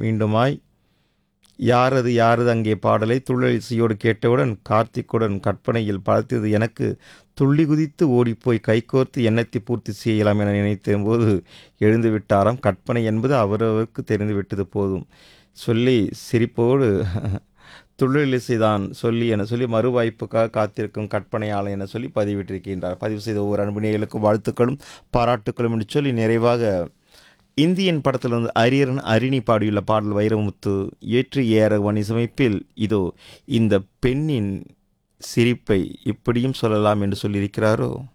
மீண்டுமாய் யாரது யாரது அங்கே பாடலை துள்ளலிசையோடு கேட்டவுடன் கார்த்திக்குடன் கற்பனையில் பழத்தது எனக்கு துள்ளி குதித்து ஓடிப்போய் கைகோர்த்து எண்ணத்தை பூர்த்தி செய்யலாம் என நினைத்த போது எழுந்து விட்டாராம் கற்பனை என்பது அவரவருக்கு தெரிந்து விட்டது போதும் சொல்லி சிரிப்போடு துள்ளலிசைதான் சொல்லி என சொல்லி மறுவாய்ப்புக்காக காத்திருக்கும் கற்பனையாளன் என சொல்லி பதிவிட்டிருக்கின்றார் பதிவு செய்த ஒவ்வொரு அன்புநேயர்களுக்கும் வாழ்த்துக்களும் பாராட்டுக்களும் என்று சொல்லி நிறைவாக இந்தியன் படத்திலிருந்து அரியரன் அரிணி பாடியுள்ள பாடல் வைரமுத்து ஏற்று ஏற வணிசமைப்பில் இதோ இந்த பெண்ணின் சிரிப்பை இப்படியும் சொல்லலாம் என்று சொல்லியிருக்கிறாரோ